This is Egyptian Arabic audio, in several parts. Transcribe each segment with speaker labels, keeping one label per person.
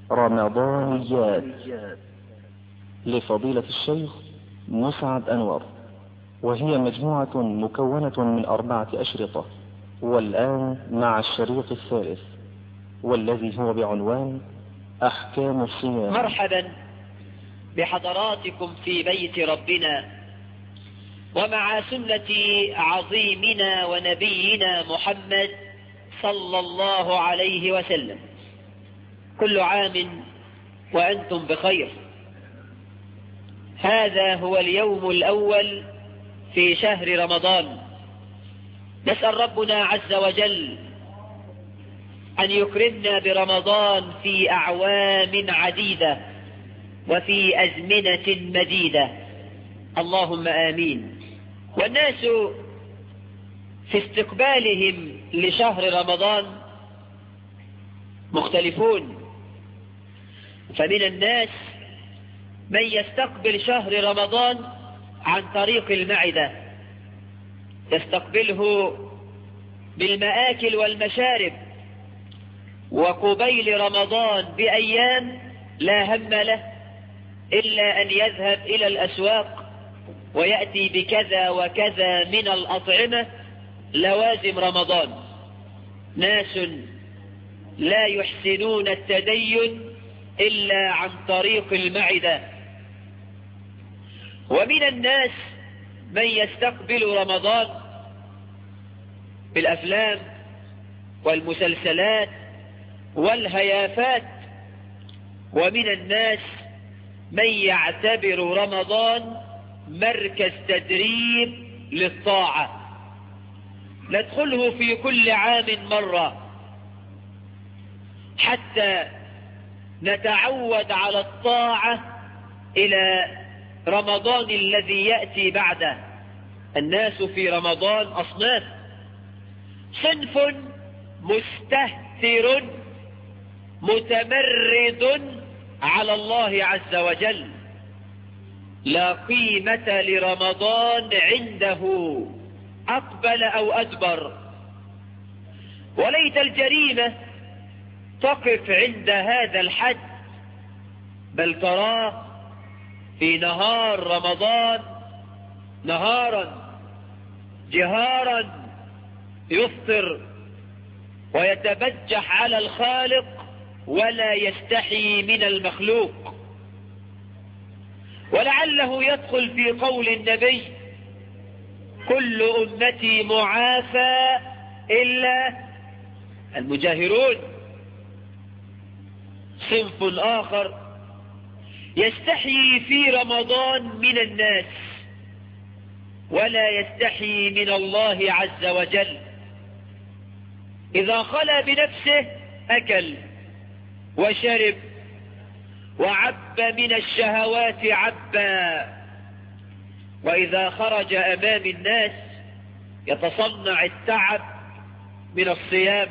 Speaker 1: رمضانيات لفضيلة الشيخ مسعد أنور وهي مجموعة مكونة من أربعة أشرطة والآن مع الشريط الثالث والذي هو بعنوان أحكام الصيام
Speaker 2: مرحبا بحضراتكم في بيت ربنا ومع سنة عظيمنا ونبينا محمد صلى الله عليه وسلم كل عام وأنتم بخير هذا هو اليوم الأول في شهر رمضان نسأل ربنا عز وجل أن يكرمنا برمضان في أعوام عديدة وفي أزمنة مديدة اللهم آمين والناس في استقبالهم لشهر رمضان مختلفون فمن الناس من يستقبل شهر رمضان عن طريق المعدة يستقبله بالمآكل والمشارب وقبيل رمضان بأيام لا هم له إلا أن يذهب إلى الأسواق ويأتي بكذا وكذا من الأطعمة لوازم رمضان ناس لا يحسنون التدين إلا عن طريق المعدة ومن الناس من يستقبل رمضان بالأفلام والمسلسلات والهيافات ومن الناس من يعتبر رمضان مركز تدريب للطاعة ندخله في كل عام مرة حتى نتعود على الطاعة إلى رمضان الذي يأتي بعده الناس في رمضان أصناف صنف مستهتر متمرد على الله عز وجل لا قيمة لرمضان عنده أقبل أو أدبر وليت الجريمة تقف عند هذا الحد بل تراه في نهار رمضان نهارا جهارا يفطر ويتبجح على الخالق ولا يستحي من المخلوق ولعله يدخل في قول النبي كل أمتي معافى إلا المجاهرون صنف آخر يستحيي في رمضان من الناس ولا يستحيي من الله عز وجل إذا خلى بنفسه أكل وشرب وعب من الشهوات عبا وإذا خرج أمام الناس يتصنع التعب من الصيام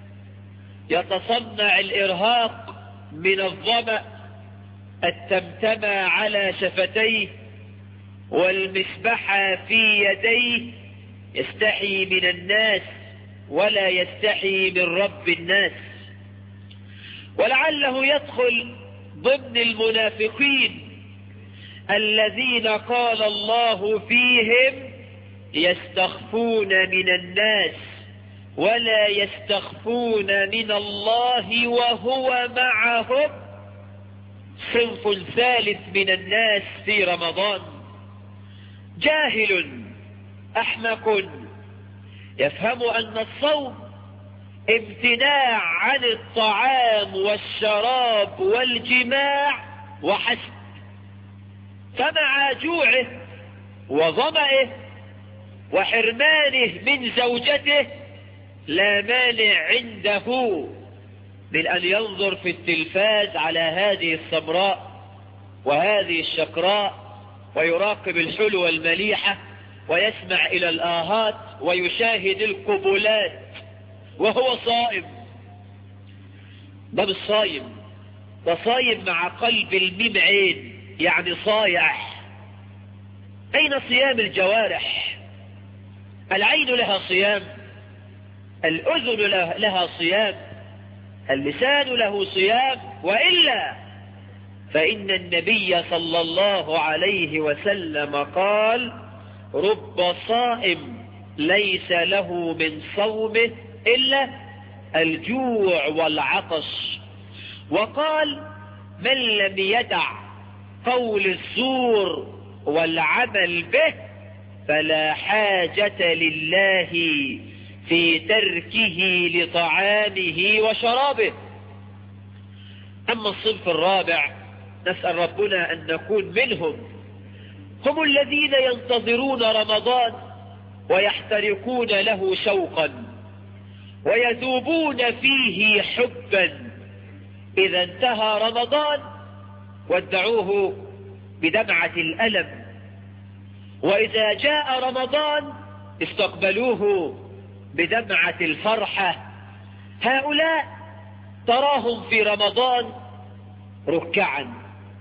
Speaker 2: يتصنع الإرهاق من الظمأ التمتمى على شفتيه والمسبحة في يديه يستحي من الناس ولا يستحي من رب الناس ولعله يدخل ضمن المنافقين الذين قال الله فيهم يستخفون من الناس ولا يستخفون من الله وهو معهم صنف ثالث من الناس في رمضان جاهل أحمق يفهم أن الصوم امتناع عن الطعام والشراب والجماع وحسب فمع جوعه وظمئه وحرمانه من زوجته لا مانع عنده من أن ينظر في التلفاز على هذه السمراء وهذه الشقراء ويراقب الحلو المليحة ويسمع إلى الآهات ويشاهد القبلات وهو صائم ده مش صايم ده صايم مع قلب الميم عين يعني صايع أين صيام الجوارح العين لها صيام الأذن لها صيام اللسان له صيام وإلا فإن النبي صلى الله عليه وسلم قال رب صائم ليس له من صومه إلا الجوع والعطش وقال من لم يدع قول الزور والعمل به فلا حاجة لله في تركه لطعامه وشرابه أما الصنف الرابع نسأل ربنا أن نكون منهم هم الذين ينتظرون رمضان ويحترقون له شوقا ويذوبون فيه حبا إذا انتهى رمضان ودعوه بدمعة الألم وإذا جاء رمضان استقبلوه بدمعة الفرحة هؤلاء تراهم في رمضان ركعا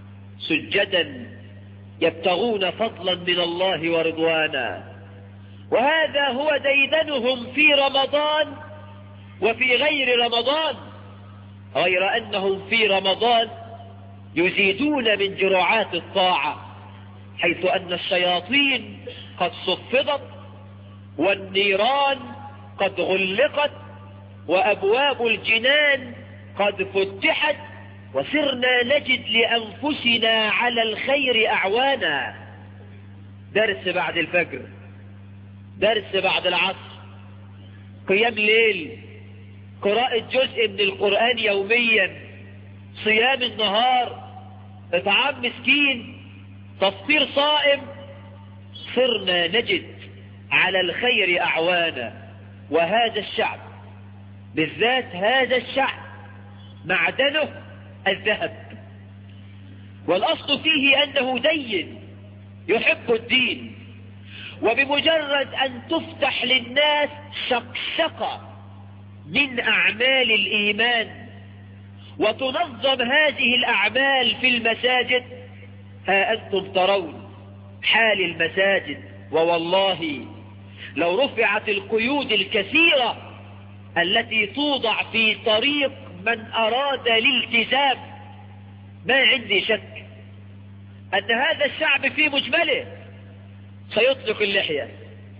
Speaker 2: سجدا يبتغون فضلا من الله ورضوانا وهذا هو ديدنهم في رمضان وفي غير رمضان غير أنهم في رمضان يزيدون من جرعات الطاعة حيث أن الشياطين قد صفدت والنيران قد غلقت وأبواب الجنان قد فتحت وصرنا نجد لأنفسنا على الخير أعوانا درس بعد الفجر درس بعد العصر قيام ليل قراءة جزء من القرآن يوميا صيام النهار اطعام مسكين تفطير صائم صرنا نجد على الخير أعوانا وهذا الشعب بالذات هذا الشعب معدنه الذهب والأصل فيه أنه دين يحب الدين وبمجرد أن تفتح للناس شقشقة من أعمال الإيمان وتنظم هذه الأعمال في المساجد ها أنتم ترون حال المساجد ووالله لو رفعت القيود الكثيرة التي توضع في طريق من أراد الالتزام ما عندي شك أن هذا الشعب في مجمله سيطلق اللحية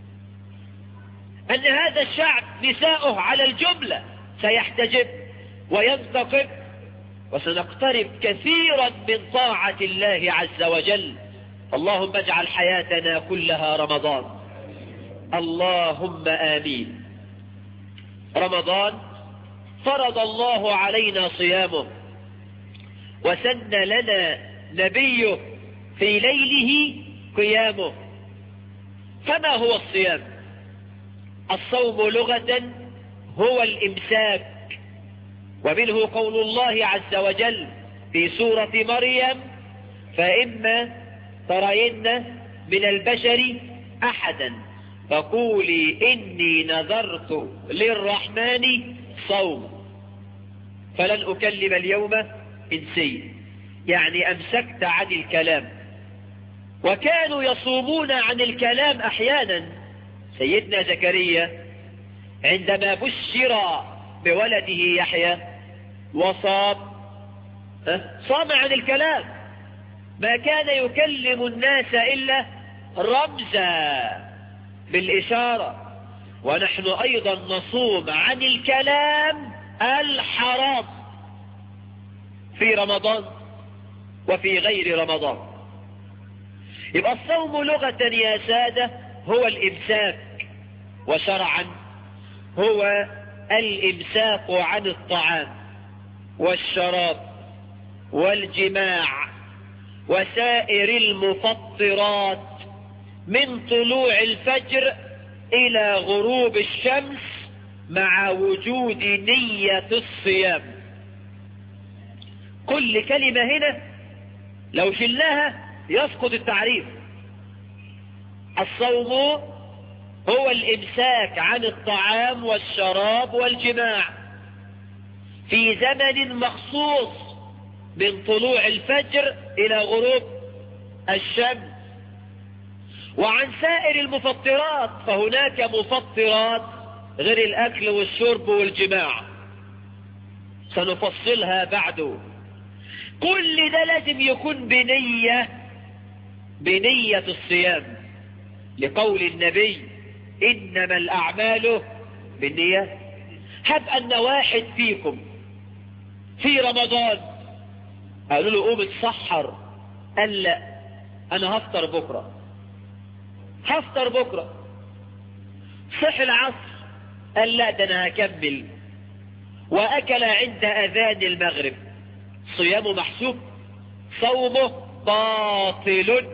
Speaker 2: أن هذا الشعب نساؤه على الجملة سيحتجب وينتقب وسنقترب كثيرا من طاعة الله عز وجل اللهم اجعل حياتنا كلها رمضان اللهم آمين رمضان فرض الله علينا صيامه وسن لنا نبيه في ليله قيامه فما هو الصيام الصوم لغة هو الإمساك ومنه قول الله عز وجل في سورة مريم فإما ترين من البشر أحدا فقولي إني نذرت للرحمن صوم فلن أكلم اليوم إنسي يعني أمسكت عن الكلام وكانوا يصومون عن الكلام أحيانا سيدنا زكريا عندما بشر بولده يحيى وصام صام عن الكلام ما كان يكلم الناس إلا رمزا بالإشارة ونحن أيضا نصوم عن الكلام الحرام في رمضان وفي غير رمضان يبقى الصوم لغة يا سادة هو الإمساك وشرعا هو الإمساك عن الطعام والشراب والجماع وسائر المفطرات من طلوع الفجر إلى غروب الشمس مع وجود نية الصيام كل كلمة هنا لو شلناها يسقط التعريف الصوم هو الإمساك عن الطعام والشراب والجماع في زمن مخصوص من طلوع الفجر إلى غروب الشمس وعن سائر المفطرات فهناك مفطرات غير الأكل والشرب والجماع سنفصلها بعد كل ده لازم يكون بنية بنية الصيام لقول النبي إنما الأعمال بالنيات هب أن واحد فيكم في رمضان قالوا له قوم اتسحر قال لا أنا هفطر بكرة هفطر بكرة صح العصر قال لا ده أنا هكمل وأكل عند أذان المغرب صيامه محسوب صومه باطل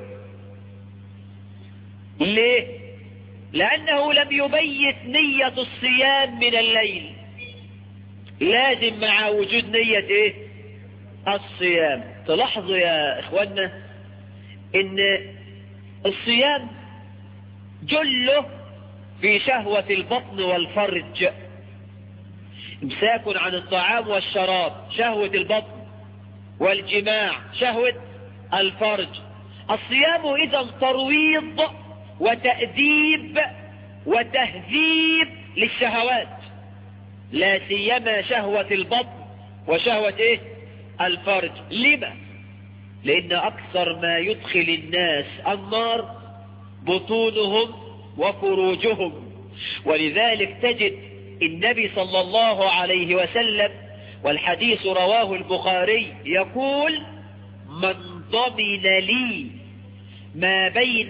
Speaker 2: ليه لأنه لم يبيت نية الصيام من الليل لازم مع وجود نية ايه الصيام تلاحظوا يا اخوانا ان الصيام جله في شهوة البطن والفرج امساك عن الطعام والشراب شهوة البطن والجماع شهوة الفرج الصيام اذا ترويض وتأديب وتهذيب للشهوات لا سيما شهوة البطن وشهوة ايه الفرج لما لان اكثر ما يدخل الناس النار بطونهم وفروجهم ولذلك تجد النبي صلى الله عليه وسلم والحديث رواه البخاري يقول من ضمن لي ما بين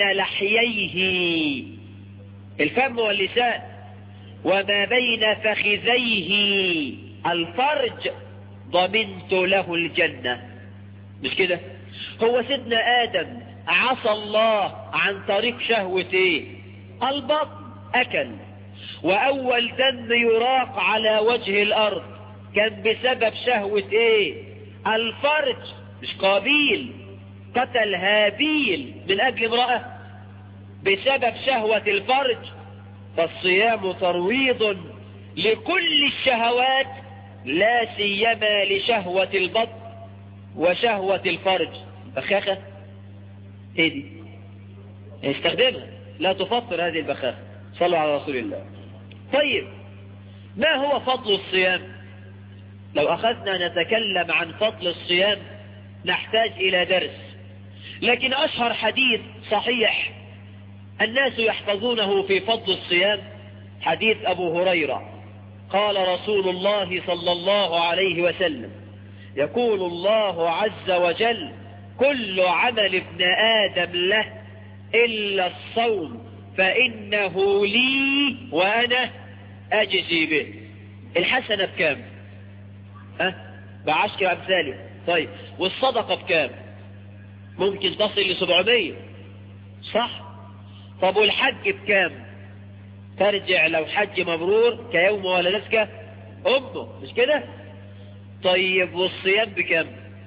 Speaker 2: لحييه الفم واللسان وما بين فخذيه الفرج ضمنت له الجنة مش كده هو سيدنا آدم عصى الله عن طريق شهوة ايه البطن أكل وأول دم يراق على وجه الأرض كان بسبب شهوة ايه الفرج مش قابيل قتل هابيل من أجل امرأة بسبب شهوة الفرج فالصيام ترويض لكل الشهوات لا سيما لشهوة البطن وشهوة الفرج بخاخة ايه دي استخدمها لا تفطر هذه البخاخة صلوا على رسول الله طيب ما هو فضل الصيام لو أخذنا نتكلم عن فضل الصيام نحتاج إلى درس لكن أشهر حديث صحيح الناس يحفظونه في فضل الصيام حديث أبو هريرة قال رسول الله صلى الله عليه وسلم يقول الله عز وجل كل عمل ابن آدم له إلا الصوم فإنه لي وأنا أجزي به الحسنة بكام ها بعشر أمثاله طيب والصدقة بكام ممكن تصل ل 700 صح طب والحج بكام ترجع لو حج مبرور كيوم ولدتك امه مش كده طيب والصيام بكام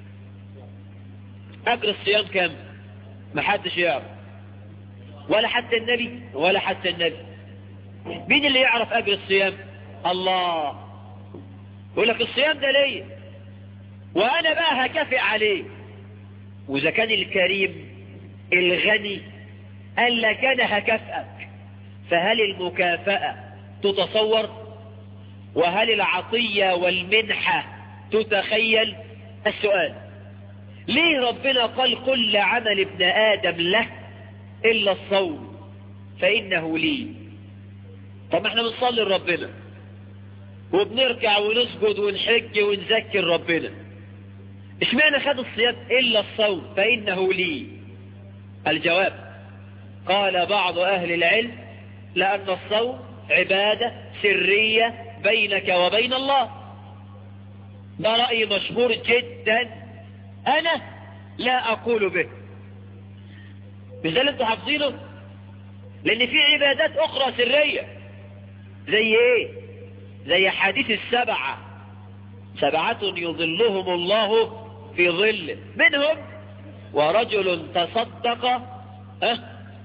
Speaker 2: اجر الصيام كام ما حدش يعرف ولا حتى النبي ولا حتى النبي مين اللي يعرف اجر الصيام الله يقول لك الصيام ده ليه وانا بقى هكافئ عليه واذا كان الكريم الغني قال لك انا هكافئك فهل المكافأة تتصور وهل العطية والمنحة تتخيل السؤال ليه ربنا قال كل عمل ابن آدم له إلا الصوم فإنه لي طب احنا بنصلي لربنا وبنركع ونسجد ونحج ونذكر ربنا اشمعنى خد الصيام إلا الصوم فإنه لي الجواب قال بعض أهل العلم لأن الصوم عبادة سرية بينك وبين الله ده رأي مشهور جدا أنا لا أقول به مش ده اللي انتوا حافظينه لأن في عبادات أخرى سرية زي إيه زي حديث السبعة سبعة يظلهم الله في ظل منهم ورجل تصدق أه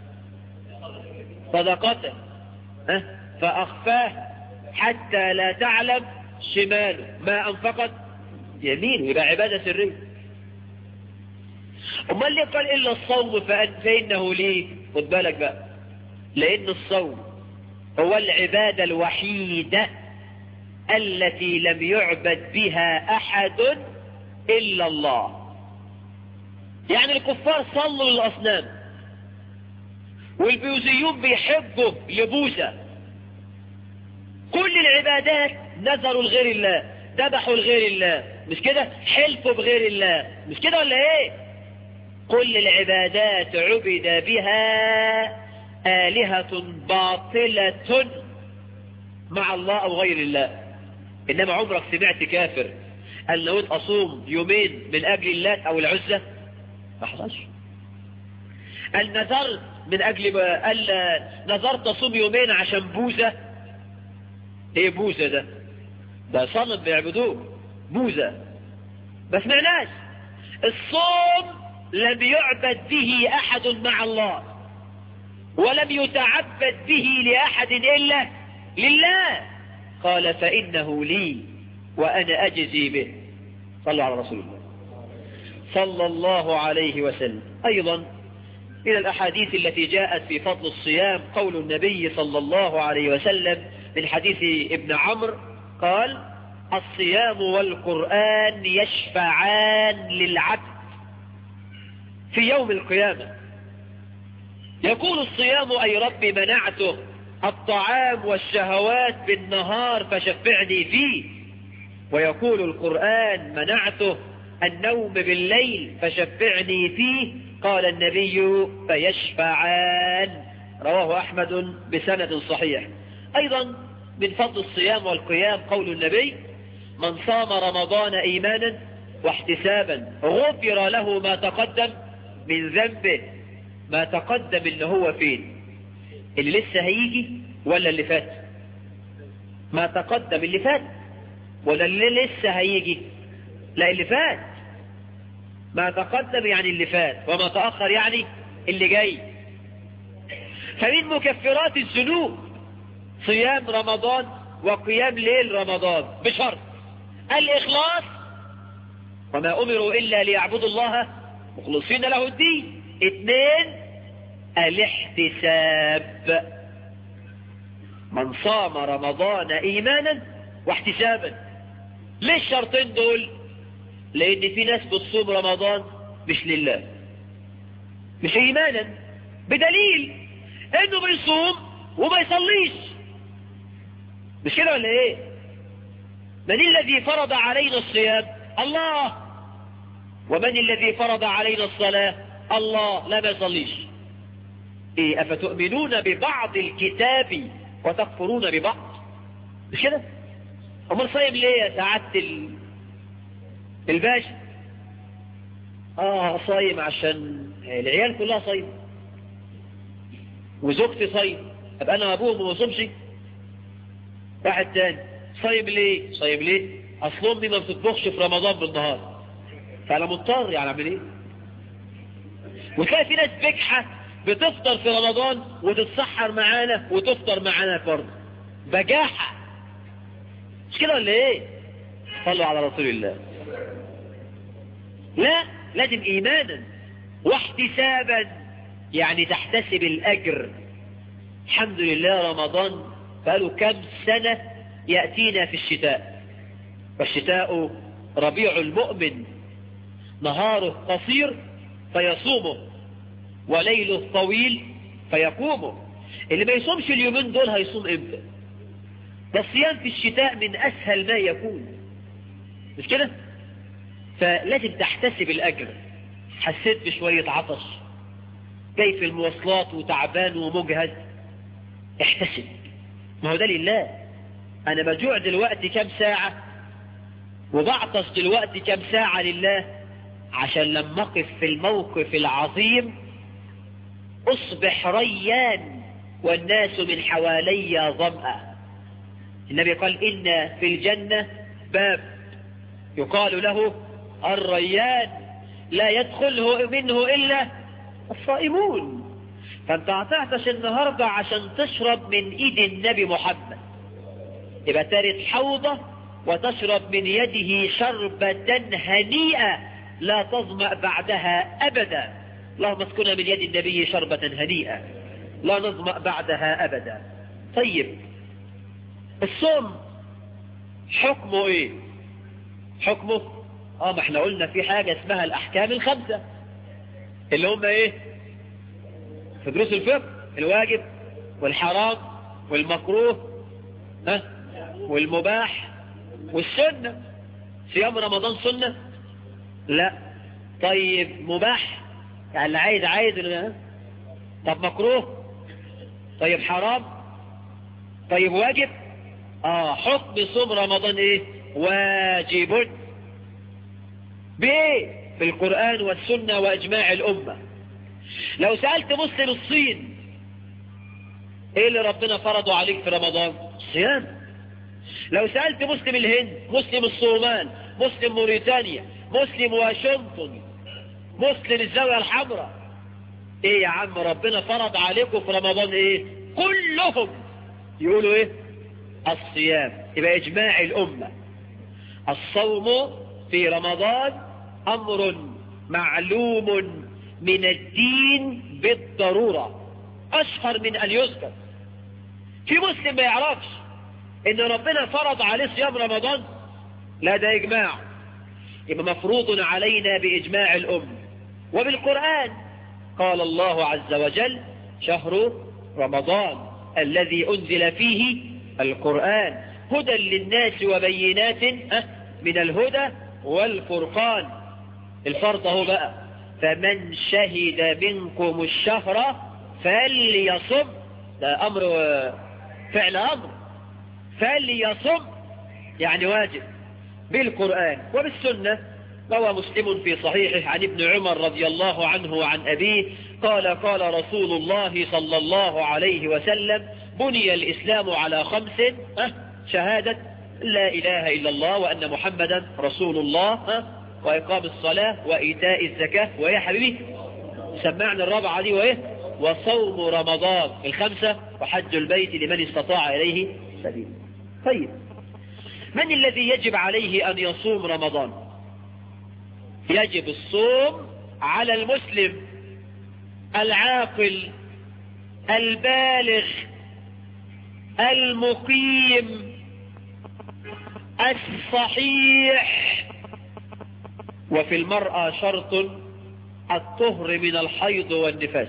Speaker 2: صدقته أه فأخفاه حتى لا تعلم شماله ما أنفقت يمينه يبقى عبادة سرية أما اللي قال إلا الصوم فإنه ليه خد بالك بقى لأن الصوم هو العبادة الوحيدة التي لم يعبد بها أحد إلا الله يعني الكفار صلوا للأصنام والبيوزيون بيحبوا لبوزة كل العبادات نذروا لغير الله ذبحوا لغير الله مش كده حلفوا بغير الله مش كده ولا ايه كل العبادات عبد بها آلهة باطلة مع الله أو غير الله إنما عمرك سمعت كافر قال نويت أصوم يومين من أجل اللات أو العزة ما حصلش قال نذرت من أجل قال نذرت أصوم يومين عشان بوزة ايه بوزة ده ده صنم بيعبدوه بوزة ما سمعناش الصوم لم يعبد به أحد مع الله ولم يتعبد به لأحد إلا لله قال فإنه لي وأنا أجزي به صلوا على رسول الله صلى الله عليه وسلم أيضا إلى الأحاديث التي جاءت في فضل الصيام قول النبي صلى الله عليه وسلم من حديث ابن عمرو قال الصيام والقرآن يشفعان للعبد في يوم القيامة يقول الصيام أي رب منعته الطعام والشهوات بالنهار فشفعني فيه ويقول القرآن منعته النوم بالليل فشفعني فيه قال النبي فيشفعان رواه أحمد بسند صحيح أيضا من فضل الصيام والقيام قول النبي من صام رمضان إيمانا واحتسابا غفر له ما تقدم من ذنبه ما تقدم اللي هو فين اللي لسه هيجي ولا اللي فات ما تقدم اللي فات ولا اللي لسه هيجي لا اللي فات ما تقدم يعني اللي فات وما تأخر يعني اللي جاي فمن مكفرات الذنوب صيام رمضان وقيام ليل رمضان بشرط الإخلاص وما أمروا إلا ليعبدوا الله مخلصين له الدين اثنين الاحتساب من صام رمضان ايمانا واحتسابا ليه الشرطين دول لان في ناس بتصوم رمضان مش لله مش ايمانا بدليل انه بيصوم وما يصليش مش كده ولا ايه من الذي فرض علينا الصيام الله ومن الذي فرض علينا الصلاة الله لا ما يصليش إيه أفتؤمنون ببعض الكتاب وتكفرون ببعض مش كده أمال صايم ليه يا سعادة ال... الباشا آه صايم عشان العيال كلها صايم وزوجتي صايم أبقى أنا أبوهم وما صومش واحد تاني صايم ليه صايم ليه أصل أمي ما بتطبخش في رمضان بالنهار فأنا مضطر يعني أعمل إيه وتلاقي في ناس بجحة بتفطر في رمضان وتتسحر معانا وتفطر معانا برضه بجاحة مش كده ولا ايه صلوا على رسول الله لا لازم ايمانا واحتسابا يعني تحتسب الاجر الحمد لله رمضان بقاله كم سنة يأتينا في الشتاء والشتاء ربيع المؤمن نهاره قصير فيصومه وليله طويل فيقومه اللي ما يصومش اليومين دول هيصوم امتى ده الصيام في الشتاء من اسهل ما يكون مش كده فلازم تحتسب الاجر حسيت بشوية عطش جاي في المواصلات وتعبان ومجهد احتسب ما هو ده لله انا بجوع دلوقتي كام ساعة وبعطش دلوقتي كام ساعة لله عشان لما اقف في الموقف العظيم اصبح ريان والناس من حوالي ظمأ النبي قال ان في الجنة باب يقال له الريان لا يدخله منه الا الصائمون فانت هتعطش النهاردة عشان تشرب من ايد النبي محمد يبقى تارد حوضة وتشرب من يده شربة هنيئة لا تظمأ بعدها أبدا اللهم اسكنا من يد النبي شربة هنيئة لا نظمأ بعدها أبدا طيب الصوم حكمه ايه حكمه اه ما احنا قلنا في حاجة اسمها الاحكام الخمسة اللي هم ايه في دروس الفقه الواجب والحرام والمكروه ها والمباح والسنة صيام رمضان سنة لا طيب مباح يعني اللي عايز عايز اللي طب مكروه طيب حرام طيب واجب اه حكم صوم رمضان ايه واجب بايه في القرآن والسنة واجماع الامة لو سألت مسلم الصين ايه اللي ربنا فرضه عليك في رمضان صيام لو سألت مسلم الهند مسلم الصومال مسلم موريتانيا مسلم واشنطن مسلم الزاوية الحمراء ايه يا عم ربنا فرض عليكم في رمضان ايه كلهم يقولوا ايه الصيام يبقى اجماع الامة الصوم في رمضان امر معلوم من الدين بالضرورة اشهر من ان يذكر في مسلم ما يعرفش ان ربنا فرض عليه صيام رمضان لا ده اجماع يبقى مفروض علينا باجماع الام وبالقرآن قال الله عز وجل شهر رمضان الذي انزل فيه القرآن هدى للناس وبينات من الهدى والفرقان الفرض اهو بقى فمن شهد منكم الشهر فليصم ده امر فعل امر فليصم يعني واجب بالقرآن وبالسنة روى مسلم في صحيحه عن ابن عمر رضي الله عنه وعن أبيه قال قال رسول الله صلى الله عليه وسلم بني الإسلام على خمس أه شهادة لا إله إلا الله وأن محمدا رسول الله أه وإقام الصلاة وإيتاء الزكاة وإيه حبيبي سمعنا الرابعة دي وإيه وصوم رمضان الخمسة وحج البيت لمن استطاع إليه سبيل طيب من الذي يجب عليه أن يصوم رمضان يجب الصوم على المسلم العاقل البالغ المقيم الصحيح وفي المرأة شرط الطهر من الحيض والنفاس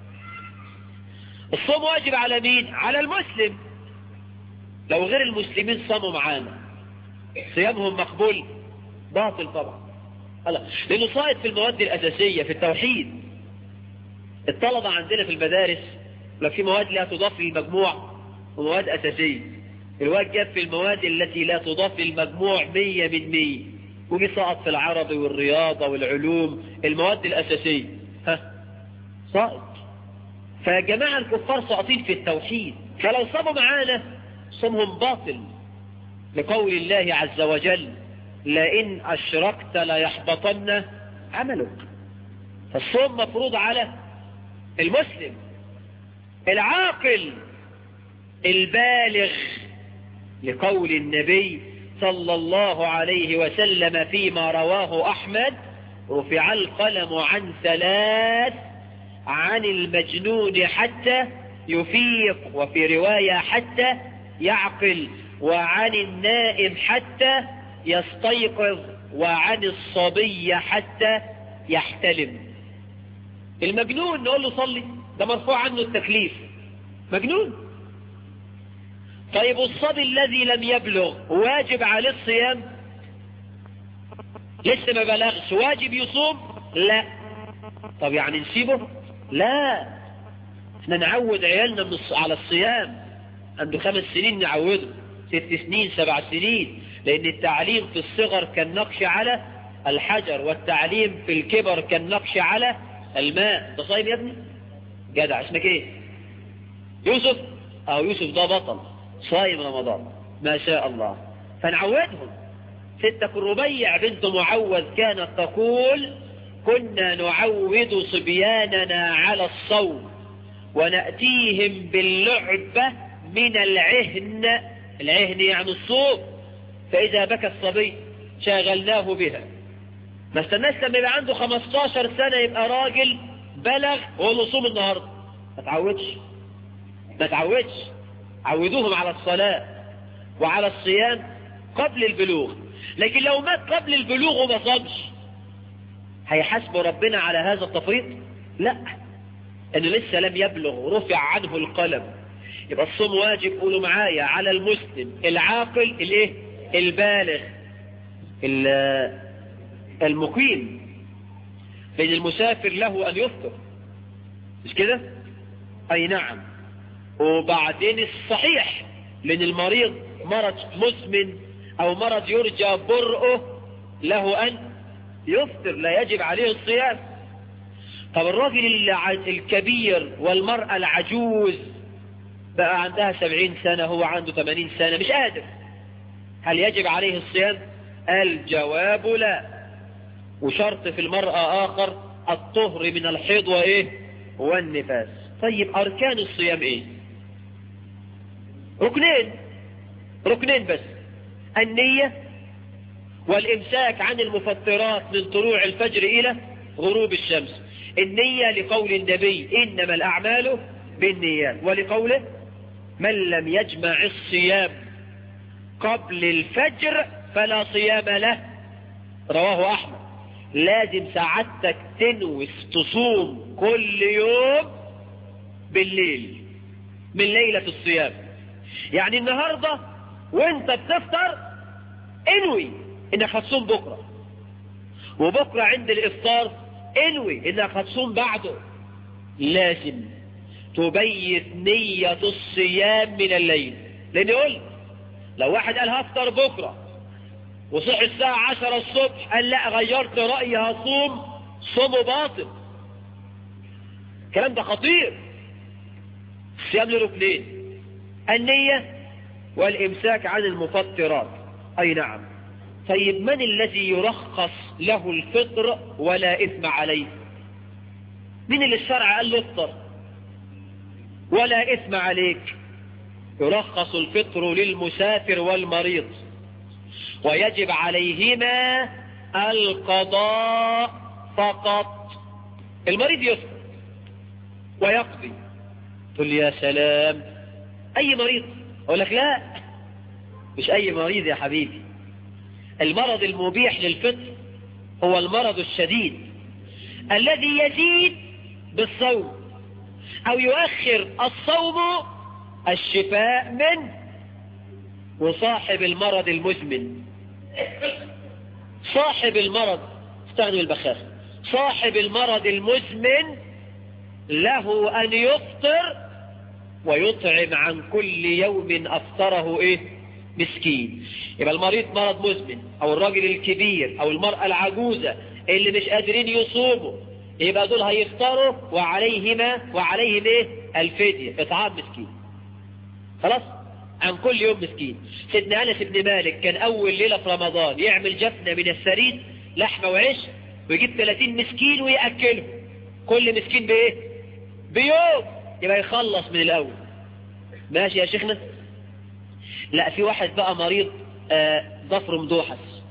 Speaker 2: الصوم واجب على مين على المسلم لو غير المسلمين صاموا معانا صيامهم مقبول باطل طبعا هلا لانه صائد في المواد الاساسية في التوحيد الطلبة عندنا في المدارس لو في مواد لا تضاف للمجموع ومواد اساسية الواد جاب في المواد التي لا تضاف للمجموع مية من مية وجي سقط في العربي والرياضة والعلوم المواد الاساسية ها ساقط فجماعة الكفار ساقطين في التوحيد فلو صاموا معانا صومهم باطل لقول الله عز وجل لئن أشركت ليحبطن عملك فالصوم مفروض على المسلم العاقل البالغ لقول النبي صلى الله عليه وسلم فيما رواه أحمد رفع القلم عن ثلاث عن المجنون حتى يفيق وفي رواية حتى يعقل وعن النائم حتى يستيقظ وعن الصبي حتى يحتلم المجنون نقول له صلي ده مرفوع عنه التكليف مجنون طيب الصبي الذي لم يبلغ واجب عليه الصيام لسه ما بلغش واجب يصوم لا طب يعني نسيبه لا احنا نعود عيالنا من الص... على الصيام عنده خمس سنين نعوده ست سنين سبع سنين لان التعليم في الصغر كالنقش على الحجر والتعليم في الكبر كالنقش على الماء انت صايم يا ابني جدع اسمك ايه يوسف او يوسف ده بطل صايم رمضان ما شاء الله فنعودهم ستة الربيع بنت معوذ كانت تقول كنا نعود صبياننا على الصوم ونأتيهم باللعبة من العهن العهن يعني الصوم فإذا بكى الصبي شاغلناه بها ما استناش لما يبقى عنده 15 سنة يبقى راجل بلغ وهو له صوم النهاردة ما تعودش ما تعودش عودوهم على الصلاة وعلى الصيام قبل البلوغ لكن لو مات قبل البلوغ وما صامش هيحاسبه ربنا على هذا التفريط لا انه لسه لم يبلغ رفع عنه القلم يبقى الصوم واجب قولوا معايا على المسلم العاقل الايه البالغ المقيم بين المسافر له ان يفطر مش كده اي نعم وبعدين الصحيح لان المريض مرض مزمن او مرض يرجى برؤه له ان يفطر لا يجب عليه الصيام طب الراجل الكبير والمرأة العجوز بقى عندها سبعين سنة هو عنده ثمانين سنة مش قادر هل يجب عليه الصيام الجواب لا وشرط في المرأة آخر الطهر من الحيض وإيه والنفاس طيب أركان الصيام إيه ركنين ركنين بس النية والإمساك عن المفطرات من طلوع الفجر إلى غروب الشمس النية لقول النبي إنما الأعمال بالنيات ولقوله من لم يجمع الصيام قبل الفجر فلا صيام له رواه أحمد لازم سعادتك تنوي تصوم كل يوم بالليل من ليلة الصيام يعني النهاردة وانت بتفطر انوي انك هتصوم بكرة وبكرة عند الافطار انوي انك هتصوم بعده لازم تبيت نية الصيام من الليل لان قلت لو واحد قال هفطر بكرة وصحي الساعة عشرة الصبح قال لا غيرت رأيي هصوم صومه باطل الكلام ده خطير الصيام له ركنين النية والإمساك عن المفطرات أي نعم طيب من الذي يرخص له الفطر ولا إثم عليه من اللي الشرع قال له افطر ولا إثم عليك يرخص الفطر للمسافر والمريض ويجب عليهما القضاء فقط المريض يفطر ويقضي تقول يا سلام أي مريض أقول لك لا مش أي مريض يا حبيبي المرض المبيح للفطر هو المرض الشديد الذي يزيد بالصوم أو يؤخر الصوم الشفاء منه وصاحب المرض المزمن صاحب المرض استخدم البخاخ صاحب المرض المزمن له أن يفطر ويطعم عن كل يوم أفطره إيه مسكين يبقى المريض مرض مزمن أو الراجل الكبير أو المرأة العجوزة اللي مش قادرين يصوموا يبقى دول هيفطروا وعليهما وعليهم إيه الفدية إطعام مسكين خلاص عن كل يوم مسكين سيدنا أنس بن مالك كان أول ليلة في رمضان يعمل جفنة من السريد لحمة وعيش ويجيب 30 مسكين ويأكلهم كل مسكين بإيه بيوم يبقى يخلص من الأول ماشي يا شيخنا لا في واحد بقى مريض آه ضفر مدوحس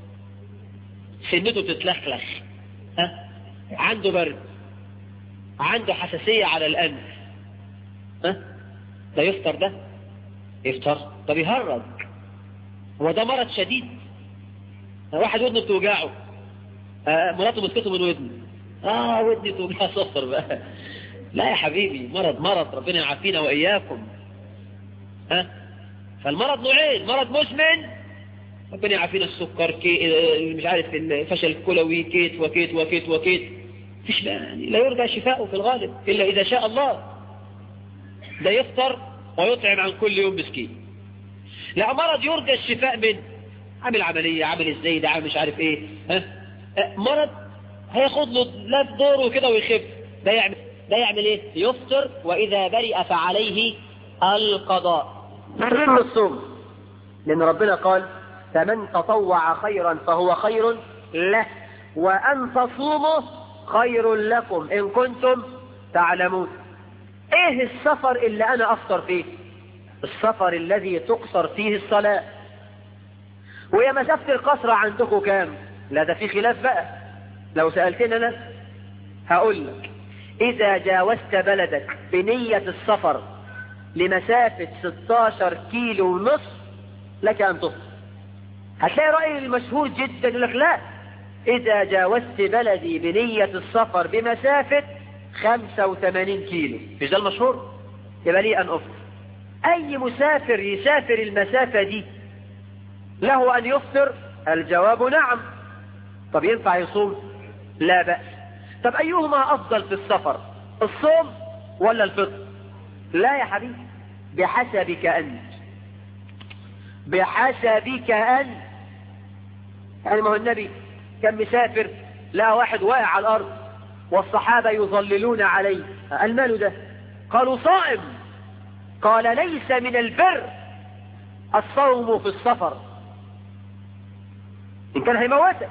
Speaker 2: سنته بتتلخلخ ها عنده برد عنده حساسية على الأنف ها ده يفطر ده يفطر طب يهرج هو ده مرض شديد واحد ودنه بتوجعه آه مراته مسكته من ودنه اه ودني توجع صفر بقى لا يا حبيبي مرض مرض ربنا يعافينا وإياكم ها فالمرض نوعين مرض مزمن ربنا يعافينا السكر كي مش عارف الفشل الكلوي كيت وكيت وكيت وكيت فيش يعني لا يرجى شفاؤه في الغالب إلا إذا شاء الله ده يفطر ويطعم عن كل يوم مسكين لا مرض يرجى الشفاء منه عامل عملية عامل ازاي ده عامل مش عارف ايه ها مرض هياخد له لا في دوره كده ويخف ده يعمل ده يعمل ايه يفطر واذا برئ فعليه القضاء سر الصوم لان ربنا قال فمن تطوع خيرا فهو خير له وان تصوموا خير لكم ان كنتم تعلمون ايه السفر اللي انا افطر فيه السفر الذي تقصر فيه الصلاة وهي مسافة القصر عندكم كام لا ده في خلاف بقى لو سألتني انا هقول لك اذا جاوزت بلدك بنية السفر لمسافة 16 كيلو ونص لك ان تفطر
Speaker 3: هتلاقي رأي المشهور جدا يقول لك لا إذا جاوزت بلدي بنية السفر بمسافة 85 كيلو مش ده المشهور يبقى لي أن أفطر أي مسافر يسافر المسافة دي له أن يفطر الجواب نعم طب ينفع يصوم لا بأس طب أيهما أفضل في السفر الصوم ولا الفطر لا يا حبيبي بحسبك أنت بحسبك أنت يعني ما هو النبي كان مسافر لا واحد واقع على الأرض والصحابة يظللون عليه قال ماله ده قالوا صائم قال ليس من البر الصوم في السفر إن كان هيموتك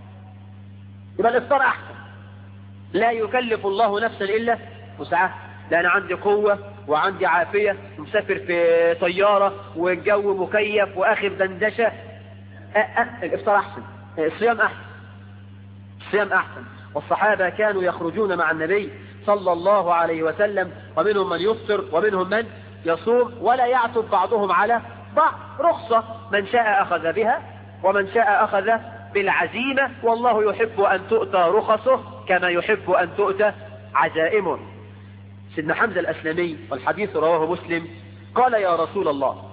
Speaker 3: يبقى الإفطار أحسن لا يكلف الله نفسا إلا وسعها لا أنا عندي قوة وعندي عافية مسافر في طيارة والجو مكيف وآخر دندشة أه أه الإفطار أحسن الصيام أحسن الصيام أحسن والصحابة كانوا يخرجون مع النبي صلى الله عليه وسلم ومنهم من يفطر ومنهم من يصوم ولا يعتب بعضهم على بعض رخصة من شاء أخذ بها ومن شاء أخذ بالعزيمة والله يحب أن تؤتى رخصه كما يحب أن تؤتى عزائمه سيدنا حمزة الأسلمي والحديث رواه مسلم قال يا رسول الله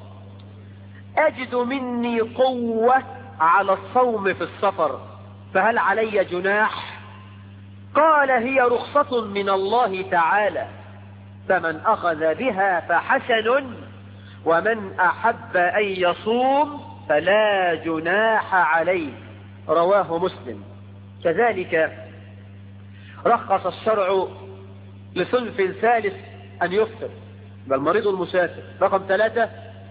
Speaker 3: أجد مني قوة على الصوم في السفر فهل علي جناح قال هي رخصة من الله تعالى فمن أخذ بها فحسن ومن أحب أن يصوم فلا جناح عليه رواه مسلم كذلك رخص الشرع لصنف ثالث أن يفطر بل المريض المسافر رقم ثلاثة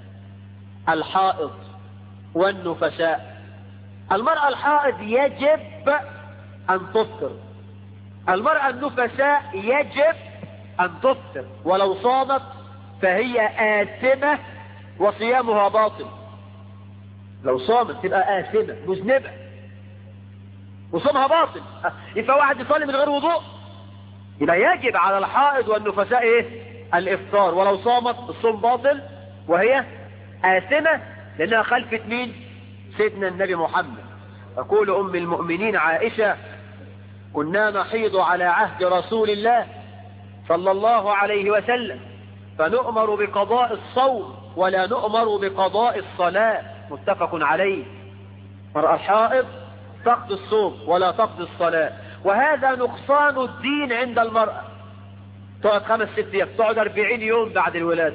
Speaker 3: الحائض والنفساء المرأة الحائض يجب أن تفطر المرأة النفساء يجب أن تفطر ولو صامت فهي آثمة وصيامها باطل لو صامت تبقى آثمة مذنبة وصومها باطل يبقى واحد يصلي من غير وضوء يبقى يجب على الحائض والنفساء ايه الافطار ولو صامت الصوم باطل وهي آثمة لانها خلفت مين سيدنا النبي محمد تقول ام المؤمنين عائشة كنا نحيض على عهد رسول الله صلى الله عليه وسلم فنؤمر بقضاء الصوم ولا نؤمر بقضاء الصلاة متفق عليه مرأة الحائض تقضي الصوم ولا تقضي الصلاة وهذا نقصان الدين عند المرأة تقعد خمس ست ايام تقعد 40 يوم بعد الولادة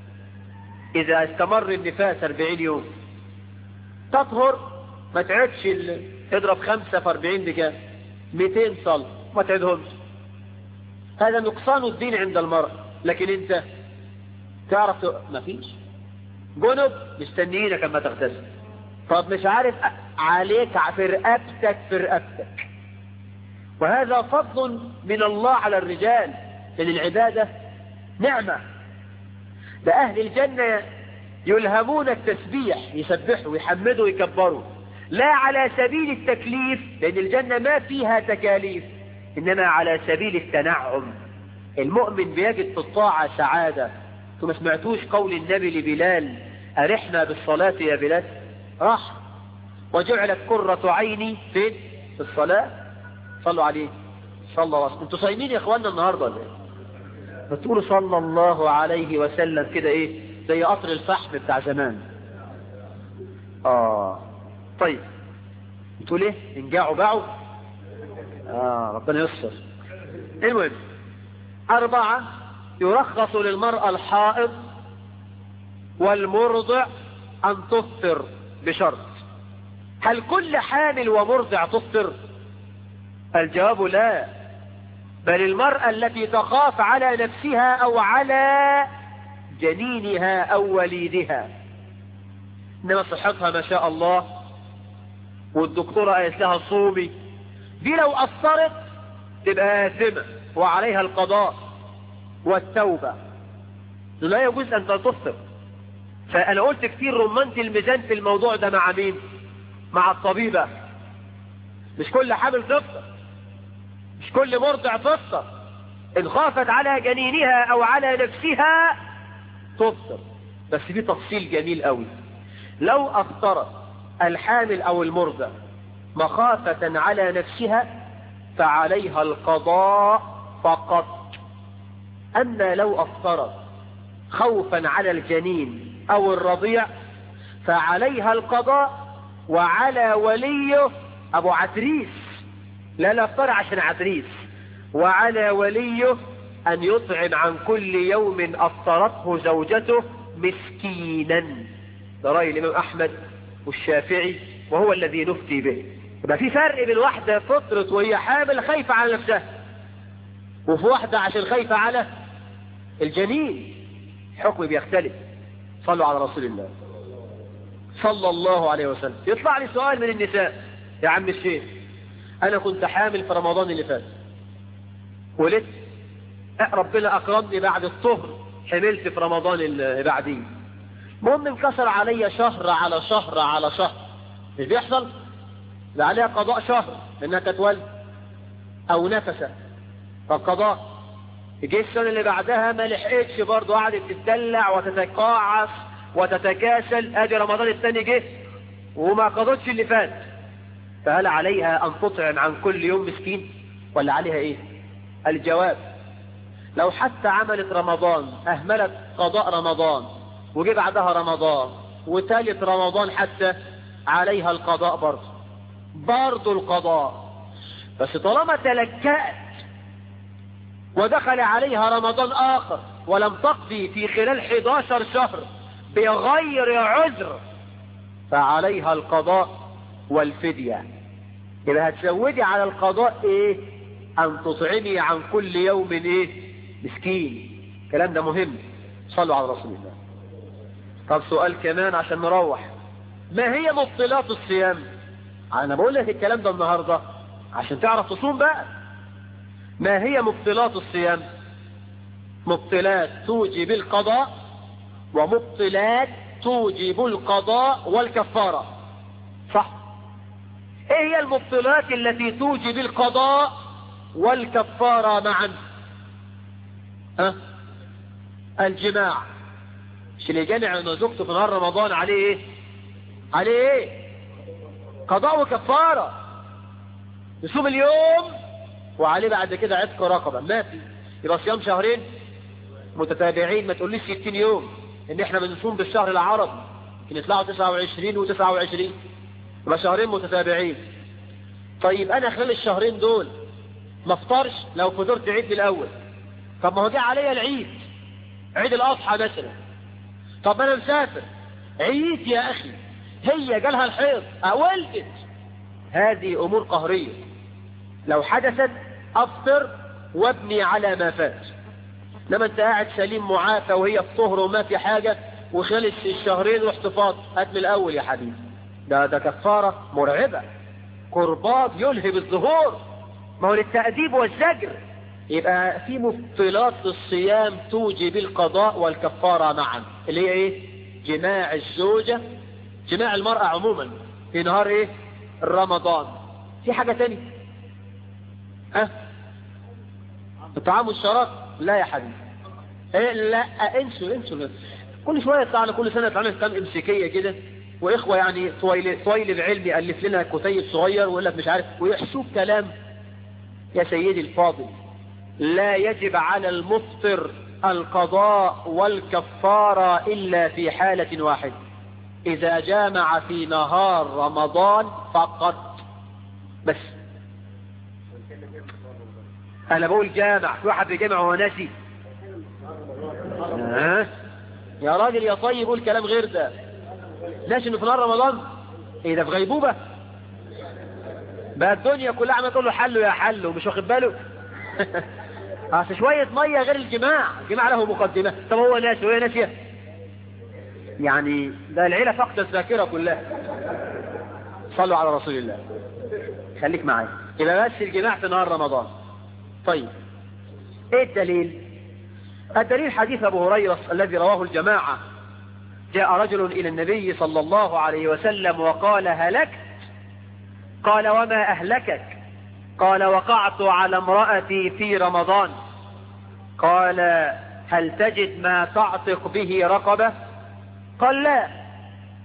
Speaker 3: إذا استمر النفاس 40 يوم تطهر ما تعدش ال... تضرب خمسة في 40 بكام 200 صلاة ما تعدهمش هذا نقصان الدين عند المرأة لكن انت تعرف ت... ما فيش جنب مستنيينك اما تغتسل طب مش عارف عليك في رقبتك في رقبتك وهذا فضل من الله على الرجال لأن العبادة نعمة ده أهل الجنة يلهمون التسبيح يسبحوا ويحمدوا ويكبروا لا على سبيل التكليف لأن الجنة ما فيها تكاليف إنما على سبيل التنعم المؤمن بيجد في الطاعة سعادة ثم سمعتوش قول النبي لبلال أرحنا بالصلاة يا بلال راح وجعلت قرة عيني فين في الصلاة صلوا عليه صلى الله عليه وسلم انتوا صايمين يا اخوانا النهاردة ولا ايه بتقولوا صلى الله عليه وسلم كده ايه زي قطر الفحم بتاع زمان اه طيب بتقول ايه ان جاعوا باعوا اه ربنا يستر المهم اربعة يرخص للمرأة الحائض والمرضع ان تفطر بشرط هل كل حامل ومرضع تفطر الجواب لا بل المرأة التي تخاف على نفسها او على جنينها او وليدها انما صحتها ما شاء الله والدكتورة قالت لها صومي دي لو أثرت تبقى آثمة وعليها القضاء والتوبة لا يجوز أن تفطر فأنا قلت كتير رمانة الميزان في الموضوع ده مع مين مع الطبيبة مش كل حامل تفطر مش كل مرضع تفطر إن خافت على جنينها أو على نفسها تفطر بس في تفصيل جميل قوي لو أفطرت الحامل أو المرضع مخافة على نفسها فعليها القضاء فقط أما لو أفطرت خوفا على الجنين أو الرضيع فعليها القضاء وعلى وليه أبو عتريس لا لا افطر عشان عتريس وعلى وليه أن يطعم عن كل يوم أفطرته زوجته مسكينا ده رأي الإمام أحمد والشافعي وهو الذي نفتي به يبقى في فرق بين واحدة فطرت وهي حامل خايفة على نفسها وفي واحدة عشان خايفة على الجنين حكم بيختلف صلوا على رسول الله صلى الله عليه وسلم يطلع لي سؤال من النساء يا عم الشيخ انا كنت حامل في رمضان اللي فات ولدت ربنا اكرمني بعد الطهر حملت في رمضان اللي بعديه المهم انكسر عليا شهر على شهر على شهر مش بيحصل ده عليها قضاء شهر انها تتولد او نفسه فالقضاء جه السنة اللي بعدها ما لحقتش برضه قعدت تتدلع وتتقاعس وتتكاسل ادي رمضان الثاني جه وما قضتش اللي فات فهل عليها ان تطعم عن كل يوم مسكين ولا عليها ايه الجواب لو حتى عملت رمضان اهملت قضاء رمضان وجي بعدها رمضان وثالث رمضان حتى عليها القضاء برضه برضه القضاء بس طالما تلكأت ودخل عليها رمضان آخر ولم تقضي في خلال 11 شهر بغير عذر فعليها القضاء والفدية يبقى هتزودي على القضاء ايه ان تطعمي عن كل يوم ايه مسكين الكلام ده مهم صلوا على رسول الله طب سؤال كمان عشان نروح ما هي مبطلات الصيام انا بقول لك الكلام ده النهاردة عشان تعرف تصوم بقى ما هي مبطلات الصيام مبطلات توجب القضاء ومبطلات توجب القضاء والكفارة صح ايه هي المبطلات التي توجب القضاء والكفارة معا ها الجماع مش اللي جامع انه زوجته في نهار رمضان عليه ايه عليه ايه قضاء وكفارة يصوم اليوم وعليه بعد كده عتق رقبة ما في يبقى صيام شهرين متتابعين ما تقوليش 60 يوم ان احنا بنصوم بالشهر العربي يمكن يطلعوا 29 و29 يبقى شهرين متتابعين طيب انا خلال الشهرين دول ما افطرش لو فطرت عيد الاول طب ما هو جه عليا العيد عيد الاضحى مثلا طب انا مسافر عيد يا اخي هي جالها الحيض ولدت هذه امور قهريه لو حدثت افطر وابني على ما فات لما انت قاعد سليم معافى وهي في طهر وما في حاجة وخلص الشهرين رحت فاط هات من الاول يا حبيبي ده ده كفارة مرعبة قربات يلهب الظهور ما هو للتأديب والزجر يبقى في مبطلات الصيام توجب القضاء والكفارة معا اللي هي ايه جماع الزوجة جماع المرأة عموما في نهار ايه رمضان في حاجة تانية ها الطعام والشراب لا يا حبيبي ايه لا انسوا انسوا كل شوية يطلع كل سنة يطلع لنا كام امسكية كده واخوة يعني طويل طويل العلم يألف لنا كتيب صغير ويقول لك مش عارف ويحسوب كلام يا سيدي الفاضل لا يجب على المفطر القضاء والكفارة إلا في حالة واحدة إذا جامع في نهار رمضان فقط بس أنا بقول جامع في واحد بيجامع وهو ناسي آه. يا راجل يا طيب قول كلام غير ده ناسي انه في نهار رمضان ايه ده في غيبوبة بقى الدنيا كلها عمال تقول له حله يا حله ومش واخد باله اصل شوية مية غير الجماع الجماع له مقدمة طب هو ناسي وهي ناسية يعني ده العيلة فقد الذاكرة كلها صلوا على رسول الله خليك معايا يبقى بس الجماع في نهار رمضان طيب ايه الدليل الدليل حديث ابو هريرة الذي رواه الجماعة جاء رجل الى النبي صلى الله عليه وسلم وقال هلكت قال وما اهلكك قال وقعت على امرأتي في رمضان قال هل تجد ما تعتق به رقبة قال لا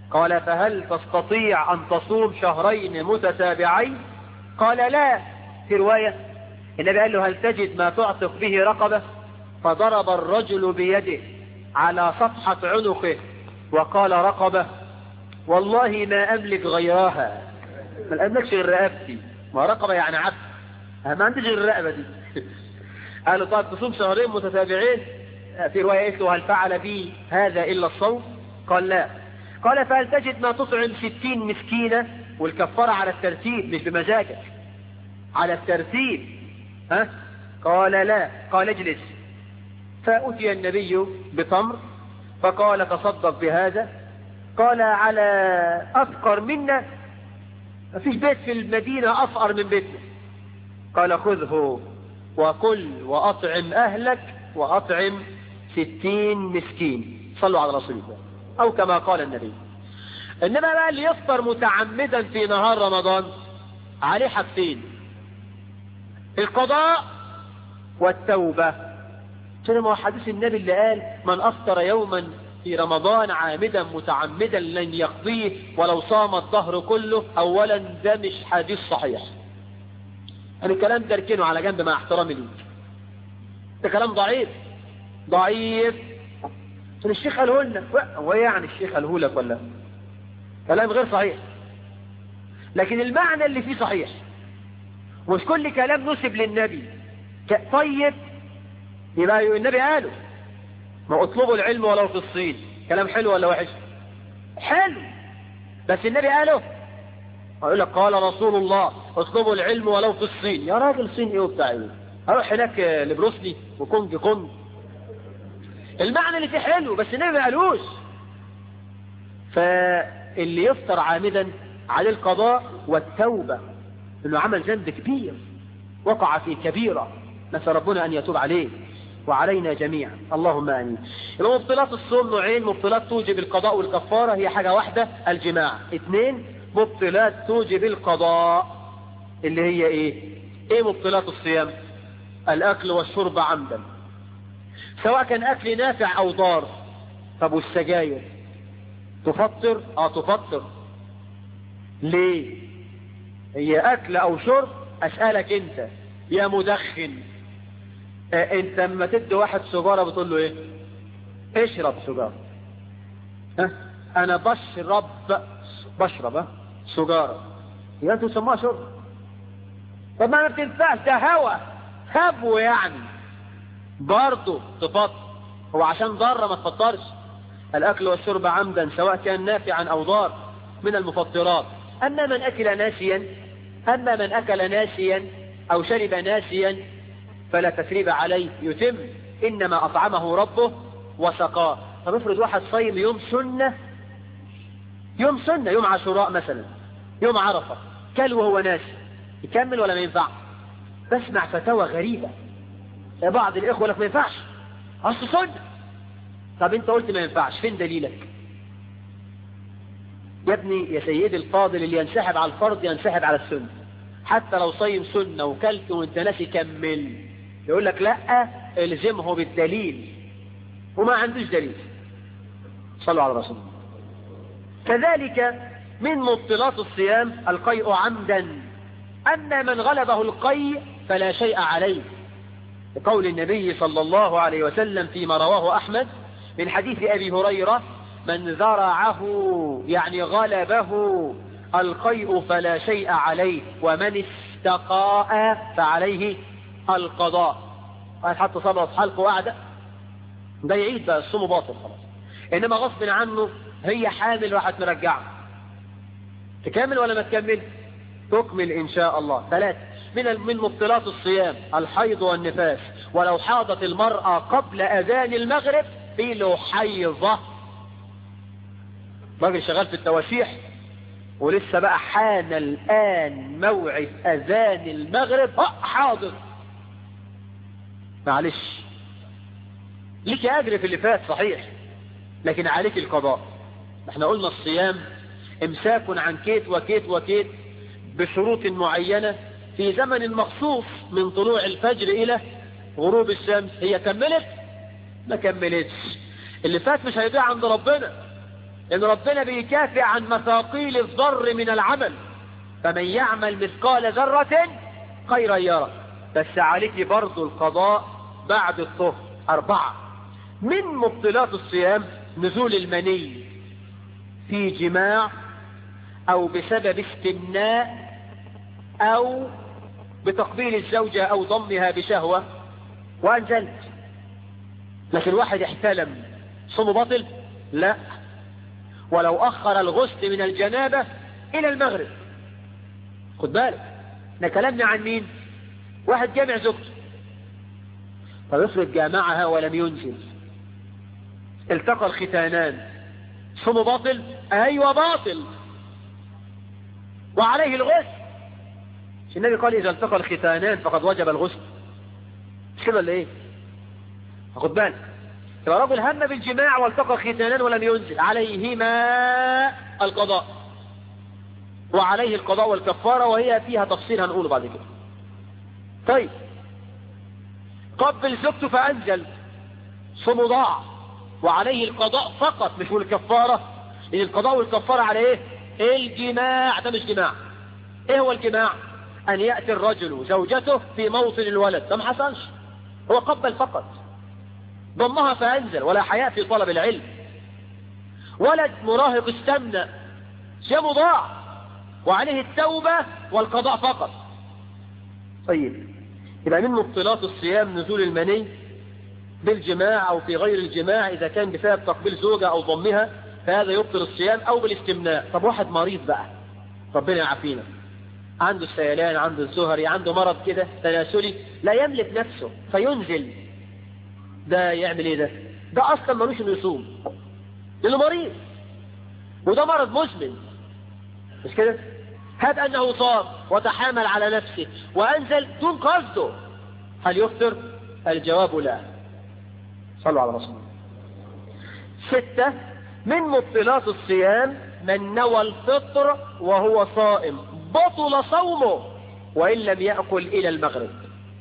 Speaker 3: قال فهل تستطيع أن تصوم شهرين متتابعين قال لا في رواية النبي قال له هل تجد ما تعتق به رقبة فضرب الرجل بيده على صفحة عنقه وقال رقبة والله ما أملك غيرها ما أملكش غير رقبتي ما رقبة يعني عبد ما عنديش غير الرقبة دي قالوا طيب تصوم شهرين متتابعين في رواية قلت هل فعل بي هذا إلا الصوم قال لا قال فهل تجد ما تطعم ستين مسكينة والكفارة على الترتيب مش بمزاجك على الترتيب ها قال لا قال اجلس فأتي النبي بتمر فقال تصدق بهذا قال على أفقر منا ما فيش بيت في المدينة أفقر من بيتنا قال خذه وكل وأطعم أهلك وأطعم ستين مسكين صلوا على رسول الله أو كما قال النبي إنما بقى اللي يفطر متعمدا في نهار رمضان عليه حاجتين القضاء والتوبة شنو ما هو حديث النبي اللي قال من أفطر يوما في رمضان عامدا متعمدا لن يقضيه ولو صام الظهر كله أولا ده مش حديث صحيح أنا الكلام ده اركنه على جنب مع احترامي ليك ده كلام ضعيف ضعيف الشيخ قاله لنا هو إيه يعني الشيخ قاله لك ولا كلام غير صحيح لكن المعنى اللي فيه صحيح مش كل كلام نسب للنبي طيب يبقى النبي قاله ما اطلبوا العلم ولو في الصين كلام حلو ولا وحش حلو بس النبي قاله اقول لك قال رسول الله اطلبوا العلم ولو في الصين يا راجل صين ايه وبتاع ايه هروح هناك لبروسلي وكونج كونج المعنى اللي فيه حلو بس النبي ما قالوش فاللي يفطر عامدا على القضاء والتوبة انه عمل ذنب كبير وقع في كبيرة نسأل ربنا ان يتوب عليه وعلينا جميعا اللهم امين يبقى مبطلات الصوم نوعين مبطلات توجب القضاء والكفارة هي حاجة واحدة الجماع اثنين مبطلات توجب القضاء اللي هي ايه ايه مبطلات الصيام الاكل والشرب عمدا سواء كان اكل نافع او ضار طب والسجاير تفطر اه تفطر ليه هي اكل او شرب اسألك انت يا مدخن آه انت لما تدي واحد سجارة بتقول له ايه اشرب سجارة ها انا بشرب بشرب ها سجارة يا انتوا سموها شرب طب ما بتنفعش ده هوا هبو يعني برضه تفطر هو عشان ضارة ما تفطرش الاكل والشرب عمدا سواء كان نافعا او ضار من المفطرات اما من اكل ناسيا اما من اكل ناسيا او شرب ناسيا فلا تثريب عليه يتم انما اطعمه ربه وسقاه طب افرض واحد صايم يوم سنة يوم سنة يوم عاشوراء مثلا يوم عرفة كل وهو ناسي يكمل ولا ما ينفع بسمع فتاوى غريبة بعض الاخوة لك ما ينفعش اصل سنة طب انت قلت ما ينفعش فين دليلك يا ابني يا سيدي الفاضل اللي ينسحب على الفرض ينسحب على السنة حتى لو صيم سنة وكلت وانت ناسي كمل يقول لك لا الزمه بالدليل وما عندوش دليل صلوا على رسول الله كذلك من مبطلات الصيام القيء عمدا أما من غلبه القيء فلا شيء عليه لقول النبي صلى الله عليه وسلم فيما رواه أحمد من حديث أبي هريرة من ذرعه يعني غلبه القيء فلا شيء عليه ومن استقاء فعليه القضاء قال حتى صبر في حلقه وقعدة ده يعيد بقى الصوم باطل خلاص انما غصب عنه هي حامل راحت مرجعه تكمل ولا ما تكمل تكمل ان شاء الله ثلاث من من مبطلات الصيام الحيض والنفاس ولو حاضت المرأة قبل اذان المغرب في له حيضة راجل شغال في التواشيح ولسه بقى حان الآن موعد أذان المغرب حاضر معلش ليك أجر في اللي فات صحيح لكن عليك القضاء احنا قلنا الصيام امساك عن كيت وكيت وكيت بشروط معينة في زمن مخصوص من طلوع الفجر إلى غروب الشمس هي كملت ما كملتش اللي فات مش هيضيع عند ربنا ان ربنا بيكافئ عن مثاقيل الذر من العمل فمن يعمل مثقال ذرة خيرا يرى بس عليك برضو القضاء بعد الطهر أربعة من مبطلات الصيام نزول المني في جماع أو بسبب استمناء أو بتقبيل الزوجة أو ضمها بشهوة وأنزلت لكن واحد احتلم صومه باطل لا ولو أخر الغسل من الجنابة إلى المغرب خد بالك احنا كلامنا عن مين واحد جامع زوجته طب افرض جامعها ولم ينزل التقى الختانان صومه باطل ايوه باطل وعليه الغسل مش النبي قال اذا التقى الختانان فقد وجب الغسل مش كده ولا ايه خد بالك يبقى رجل هم بالجماع والتقى الختانان ولم ينزل عليهما القضاء وعليه القضاء والكفارة وهي فيها تفصيل هنقوله بعد كده طيب قبل زوجته فأنزل صومه ضاع وعليه القضاء فقط مش الكفارة لأن القضاء والكفارة على ايه الجماع ده مش جماع ايه هو الجماع ان يأتي الرجل زوجته في موطن الولد ده ما حصلش هو قبل فقط ضمها فأنزل ولا حياء في طلب العلم ولد مراهق استمنى صيامه ضاع وعليه التوبة والقضاء فقط طيب يبقى من مبطلات الصيام نزول المني بالجماع أو في غير الجماع إذا كان بسبب تقبيل زوجة أو ضمها فهذا يبطل الصيام أو بالاستمناء طب واحد مريض بقى ربنا يعافينا عنده السيلان عنده الزهري عنده مرض كده تناسلي لا يملك نفسه فينزل ده يعمل ايه ده ده اصلا ملوش انه يصوم لانه مريض وده مرض مزمن مش كده هب انه صام وتحامل على نفسه وانزل دون قصده هل يفطر الجواب لا صلوا على رسول الله ستة من مبطلات الصيام من نوى الفطر وهو صائم بطل صومه وإن لم يأكل إلى المغرب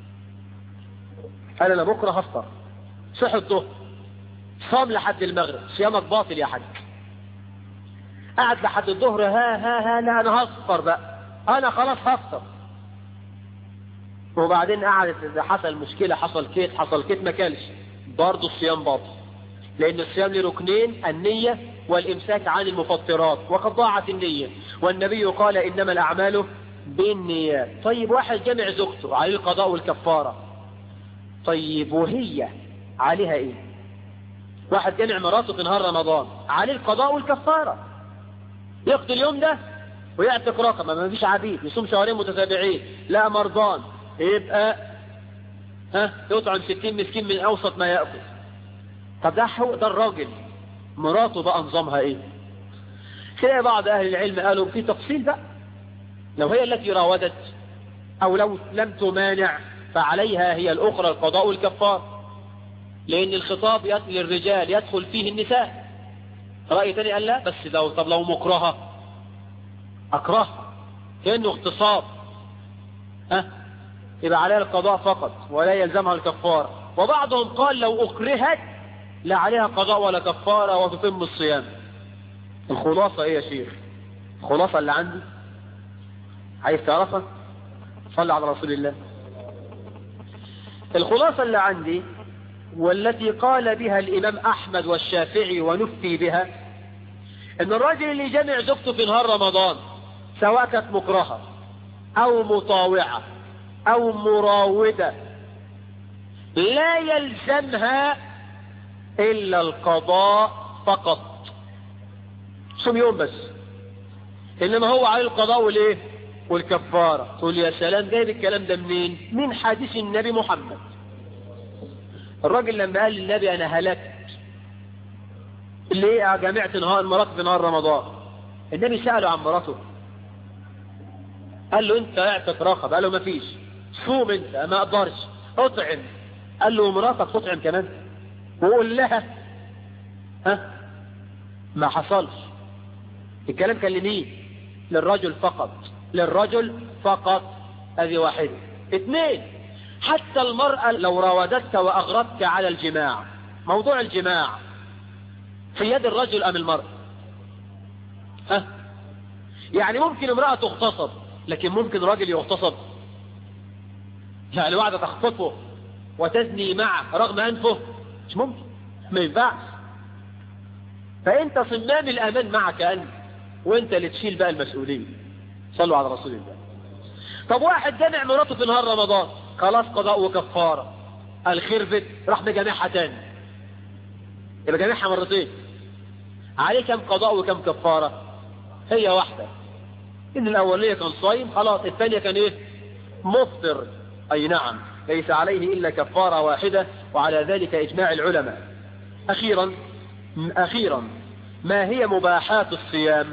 Speaker 3: أنا لا بكرة هفطر صح الظهر صام لحد المغرب صيامك باطل يا حاج قعد لحد الظهر ها ها ها لا أنا هفطر بقى أنا خلاص هفطر وبعدين قعدت إذا حصل مشكلة حصل كيت حصل كيت ما كانش برضه الصيام باطل لأن الصيام له ركنين النية والإمساك عن المفطرات وقد ضاعت النية والنبي قال إنما الأعمال بالنيات طيب واحد جمع زوجته عليه القضاء والكفارة طيب وهي عليها ايه واحد جمع مراته في نهار رمضان عليه القضاء والكفارة يقضي اليوم ده ويعتق رقم ما فيش عبيد يصوم شهرين متتابعين لا مرضان يبقى ها يطعم ستين مسكين من اوسط ما يأكل طب ده حقوق ده الراجل مراته بقى نظامها ايه كده بعض اهل العلم قالوا في تفصيل بقى لو هي التي راودت او لو لم تمانع فعليها هي الاخرى القضاء والكفار لان الخطاب للرجال يدخل فيه النساء رأي تاني قال لا بس لو طب لو مكرهة اكرهها كأنه اغتصاب ها يبقى عليها القضاء فقط ولا يلزمها الكفار وبعضهم قال لو اكرهت لا عليها قضاء ولا كفارة وتتم الصيام الخلاصة ايه يا شيخ الخلاصة اللي عندي عايز تعرفها صلى على رسول الله الخلاصة اللي عندي والتي قال بها الإمام أحمد والشافعي ونفتي بها ان الراجل اللي جمع زوجته في نهار رمضان سواء كانت مكرهة او مطاوعة او مراودة لا يلزمها الا القضاء فقط صوم يوم بس انما هو عليه القضاء والايه والكفارة تقول يا سلام جايب الكلام ده منين من حديث النبي محمد الراجل لما قال للنبي انا هلكت ليه جامعت نهار مرات في نهار رمضان النبي سأله عن مراته قال له انت اعتق رقب قال له ما فيش صوم انت ما اقدرش اطعم قال له مراتك تطعم كمان وقول لها ها ما حصلش الكلام كان لمين للرجل فقط للرجل فقط هذه واحدة اثنين حتى المرأة لو راودتك واغرتك على الجماع موضوع الجماع في يد الرجل ام المرأة ها يعني ممكن امرأة تغتصب لكن ممكن راجل يغتصب يعني واحدة تخطفه وتزني معه رغم أنفه مش ممكن ما ينفعش فأنت صمام الأمان معك أنت وأنت اللي تشيل بقى المسؤولية صلوا على رسول الله طب واحد جامع مراته في نهار رمضان خلاص قضاء وكفارة الخربت راح مجامعها تاني يبقى جامعها مرتين عليه كم قضاء وكم كفارة هي واحدة ان الاولية كان صايم خلاص الثانية كان ايه مفطر اي نعم ليس عليه الا كفارة واحدة وعلى ذلك اجماع العلماء اخيرا اخيرا ما هي مباحات الصيام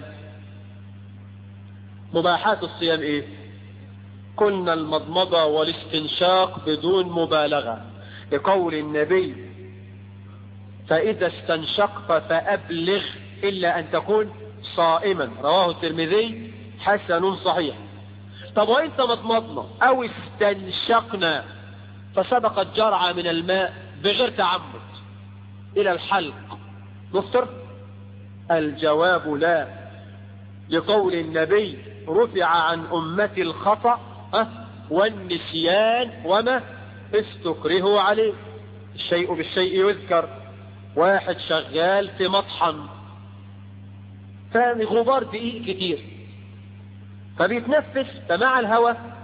Speaker 3: مباحات الصيام ايه قلنا المضمضة والاستنشاق بدون مبالغة لقول النبي فإذا استنشقت فأبلغ إلا أن تكون صائما رواه الترمذي حسن صحيح طب وإنت مضمضنا أو استنشقنا فسبقت جرعة من الماء بغير تعمد إلى الحلق نفطر الجواب لا لقول النبي رفع عن أمتي الخطأ والنسيان وما استكرهوا عليه الشيء بالشيء يذكر واحد شغال في مطحن فغبار دقيق كتير فبيتنفس فمع الهواء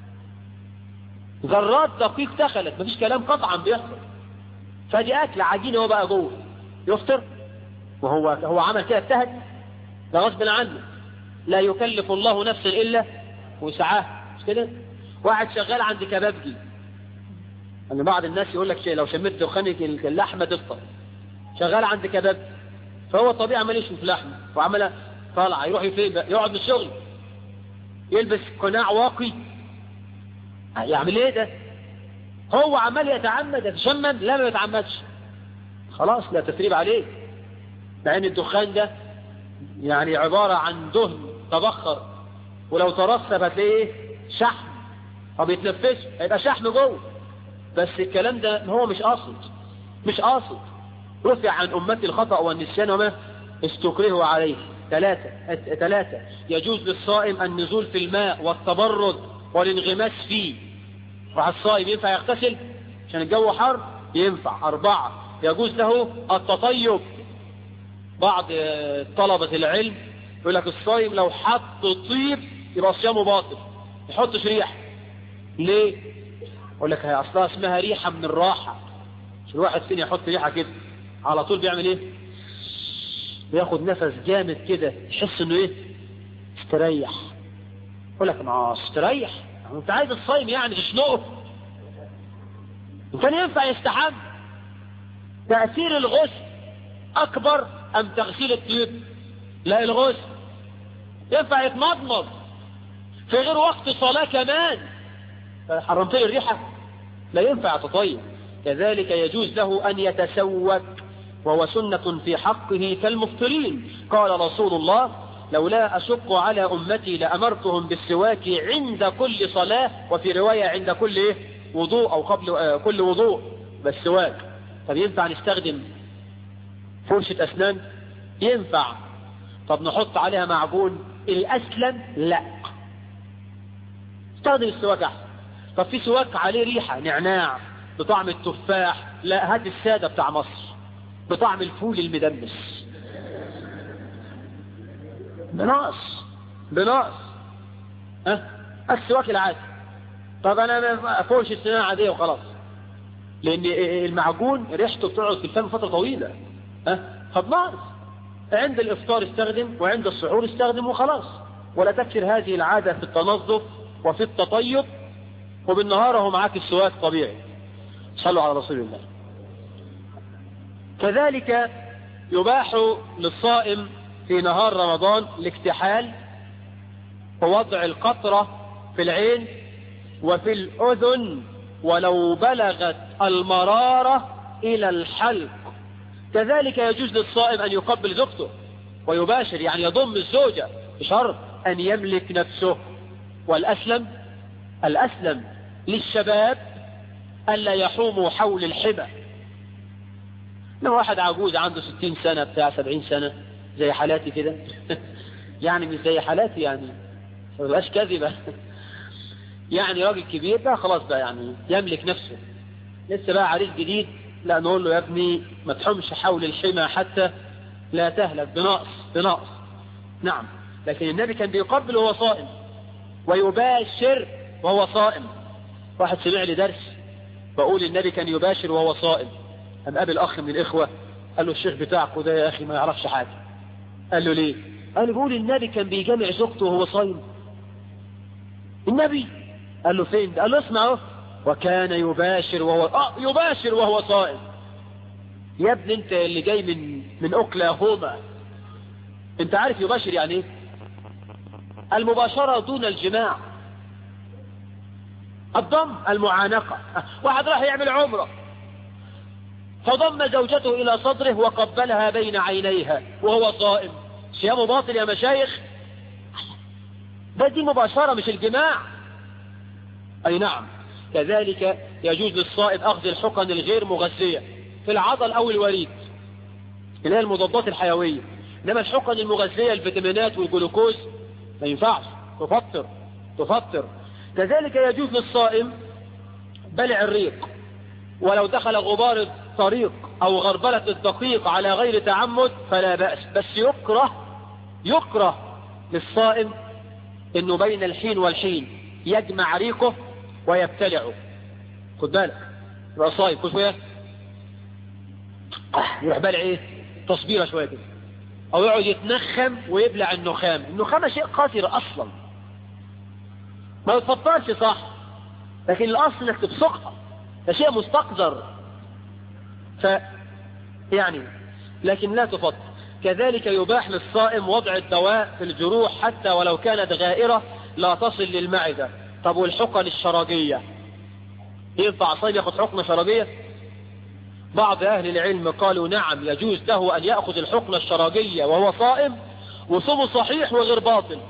Speaker 3: ذرات دقيق دخلت مفيش كلام قطعا بيحصل فدي اكل عجينه هو بقى جوه يفطر وهو هو عمل كده اجتهد ده غصب عنه لا يكلف الله نفسا الا وسعها مش كده واحد شغال عند كبابجي ان بعض الناس يقول لك لو شميت دخان اللحمه تفطر شغال عند كباب فهو طبيعي عمال يشوف لحمه وعمال طالع يروح فين يقعد من الشغل يلبس قناع واقي يعمل ايه ده هو عمال يتعمد يتشمم لا ما يتعمدش خلاص لا تثريب عليه مع ان الدخان ده يعني عبارة عن دهن تبخر ولو ترسب هتلاقيه شحم ما بيتنفسش هيبقى شحم جوه بس الكلام ده هو مش قاصد مش قاصد رفع عن أمتي الخطأ والنسيان وما استكرهوا عليه ثلاثة ثلاثة يجوز للصائم النزول في الماء والتبرد والانغماس فيه راح الصائم ينفع يغتسل عشان الجو حر ينفع أربعة يجوز له التطيب بعض طلبة العلم يقول لك الصائم لو حط طيب يبقى صيامه باطل يحطش ريح ليه يقول لك هي اصلها اسمها ريحة من الراحة مش الواحد فين يحط ريحة كده على طول بيعمل ايه بياخد نفس جامد كده يحس انه ايه استريح يقول لك ما استريح انت عايز الصايم يعني تشنقه كان ينفع يستحم تأثير الغسل اكبر ام تغسيل الطيب لا الغسل ينفع يتمضمض في غير وقت صلاة كمان حرمت لي الريحة لا ينفع تطيب كذلك يجوز له أن يتسوك وهو سنة في حقه كالمفطرين قال رسول الله لولا أشق على أمتي لأمرتهم بالسواك عند كل صلاة وفي رواية عند كل إيه؟ وضوء أو قبل آه كل وضوء بالسواك طب ينفع نستخدم فرشة أسنان ينفع طب نحط عليها معجون الأسلم لا استخدم السواك أحسن طب في سواك عليه ريحة نعناع بطعم التفاح لا هات السادة بتاع مصر بطعم الفول المدمس بنقص بنقص ها أه؟ السواك العادي طب انا فوش السنان عادية وخلاص لان المعجون ريحته بتقعد في الفم فترة طويلة ها أه؟ فبنقص عند الافطار استخدم وعند السحور استخدم وخلاص ولا تكسر هذه العادة في التنظف وفي التطيب وبالنهار هو معاك السواك طبيعي صلوا على رسول الله كذلك يباح للصائم في نهار رمضان الاكتحال ووضع القطرة في العين وفي الأذن ولو بلغت المرارة إلى الحلق كذلك يجوز للصائم أن يقبل زوجته ويباشر يعني يضم الزوجة بشرط أن يملك نفسه والأسلم الأسلم للشباب ألا يحوموا حول الحبة لو واحد عجوز عنده ستين سنة بتاع سبعين سنة زي حالاتي كده يعني مش زي حالاتي يعني ما تبقاش كذبة يعني راجل كبير بقى خلاص بقى يعني يملك نفسه لسه بقى عريس جديد لا نقول له يا ابني ما تحمش حول الحمى حتى لا تهلك بنقص بنقص نعم لكن النبي كان بيقبل وهو صائم ويباشر وهو صائم واحد سمع لي درس بقول النبي كان يباشر وهو صائم أم قابل أخ من الإخوة قال له الشيخ بتاعك ده يا أخي ما يعرفش حاجة قال له ليه قال له بقول النبي كان بيجامع زوجته وهو صايم النبي قال له فين قال له اسمع اهو وكان يباشر وهو اه يباشر وهو صائم يا ابني انت اللي جاي من من اوكلاهوما انت عارف يباشر يعني ايه المباشرة دون الجماع الضم المعانقة واحد راح يعمل عمره فضم زوجته إلى صدره وقبلها بين عينيها وهو صائم صيامه باطل يا مشايخ ده دي مباشرة مش الجماع أي نعم كذلك يجوز للصائم أخذ الحقن الغير مغذية في العضل أو الوريد اللي هي المضادات الحيوية إنما الحقن المغذية الفيتامينات والجلوكوز ما ينفعش تفطر تفطر كذلك يجوز للصائم بلع الريق ولو دخل غبار الطريق أو غربلة الدقيق على غير تعمد فلا بأس بس يكره يكره للصائم انه بين الحين والحين يجمع ريقه ويبتلعه خد بالك يبقى صايم كل شويه يروح بلع ايه تصبيره شويه كده او يقعد يتنخم ويبلع النخام النخامه شيء قاتل اصلا ما يتفطرش صح لكن الاصل انك تبصقها ده شيء مستقذر ف يعني لكن لا تفطر كذلك يباح للصائم وضع الدواء في الجروح حتى ولو كانت غائرة لا تصل للمعدة طب والحقن الشرجية ينفع صائم ياخذ حقنة شرجية بعض أهل العلم قالوا نعم يجوز له أن يأخذ الحقنة الشرجية وهو صائم وصومه صحيح وغير باطل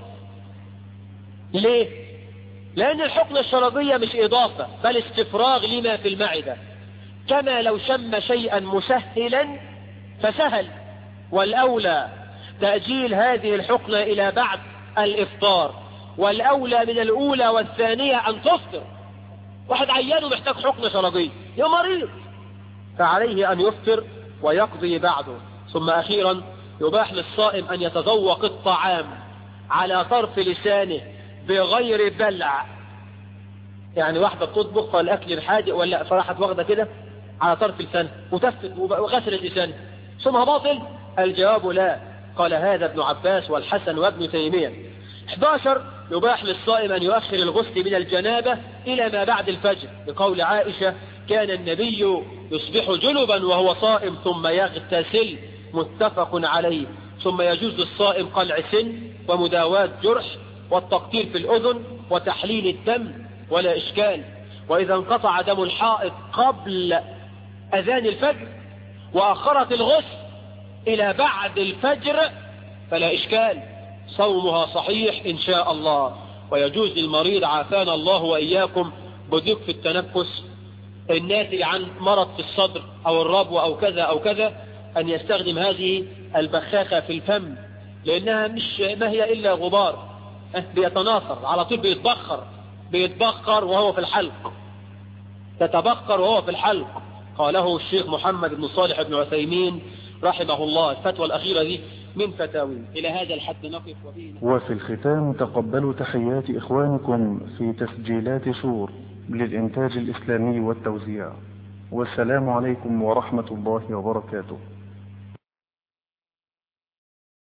Speaker 3: ليه لأن الحقنة الشرجية مش إضافة بل استفراغ لما في المعدة كما لو شم شيئا مسهلا فسهل والأولى تأجيل هذه الحقنة إلى بعد الإفطار والأولى من الأولى والثانية أن تفطر واحد عيانه محتاج حقنة شرجية يا مريض فعليه أن يفطر ويقضي بعده ثم أخيرا يباح للصائم أن يتذوق الطعام على طرف لسانه بغير بلع يعني واحدة بتطبخ فالأكل الحادق ولا فراحت واخدة كده على طرف لسانه وتفت وغسلت لسانه ثم باطل الجواب لا قال هذا ابن عباس والحسن وابن تيمية 11 يباح للصائم أن يؤخر الغسل من الجنابة إلى ما بعد الفجر لقول عائشة كان النبي يصبح جنبا وهو صائم ثم يغتسل متفق عليه ثم يجوز للصائم قلع سن ومداواة جرح والتقطير في الأذن وتحليل الدم ولا إشكال وإذا انقطع دم الحائط قبل أذان الفجر وأخرت الغسل إلى بعد الفجر فلا إشكال صومها صحيح إن شاء الله ويجوز للمريض عافانا الله وإياكم بضيق في التنفس الناتج عن مرض في الصدر أو الربو أو كذا أو كذا أن يستخدم هذه البخاخة في الفم لأنها مش ما هي إلا غبار بيتناثر على طول بيتبخر بيتبخر وهو في الحلق تتبخر وهو في الحلق قاله الشيخ محمد بن صالح بن عثيمين رحمه الله الفتوى الأخيرة دي من فتاوي إلى هذا الحد نقف وفيه
Speaker 1: وفي الختام تقبلوا تحيات إخوانكم في تسجيلات شور للإنتاج الإسلامي والتوزيع والسلام عليكم ورحمة الله وبركاته